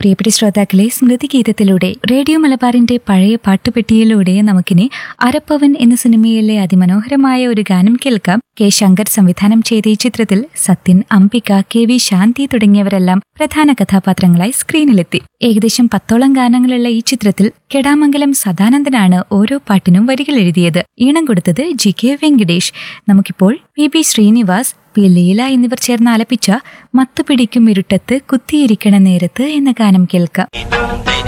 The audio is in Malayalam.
പ്രിയപ്പെട്ട ശ്രോതാക്കളെ സ്മൃതി ഗീതത്തിലൂടെ റേഡിയോ മലബാറിന്റെ പഴയ പാട്ടുപെട്ടിയിലൂടെ നമുക്കിനി അരപ്പവൻ എന്ന സിനിമയിലെ അതിമനോഹരമായ ഒരു ഗാനം കേൾക്കാം കെ ശങ്കർ സംവിധാനം ചെയ്ത ഈ ചിത്രത്തിൽ സത്യൻ അംബിക കെ വി ശാന്തി തുടങ്ങിയവരെല്ലാം പ്രധാന കഥാപാത്രങ്ങളായി സ്ക്രീനിലെത്തി ഏകദേശം പത്തോളം ഗാനങ്ങളുള്ള ഈ ചിത്രത്തിൽ കെടാമംഗലം സദാനന്ദനാണ് ഓരോ പാട്ടിനും വരികൾ എഴുതിയത് ഈണം കൊടുത്തത് ജി കെ വെങ്കിടേഷ് നമുക്കിപ്പോൾ P B Sreenivas P Leela എന്നിവർ ചേർന്ന് ആലപിച്ച മത്തുപിടിക്കും ഇരുട്ടത്ത് കുത്തിയിരിക്കണ നേരത്ത് എന്ന ഗാനം കേൾക്കാം ഇതും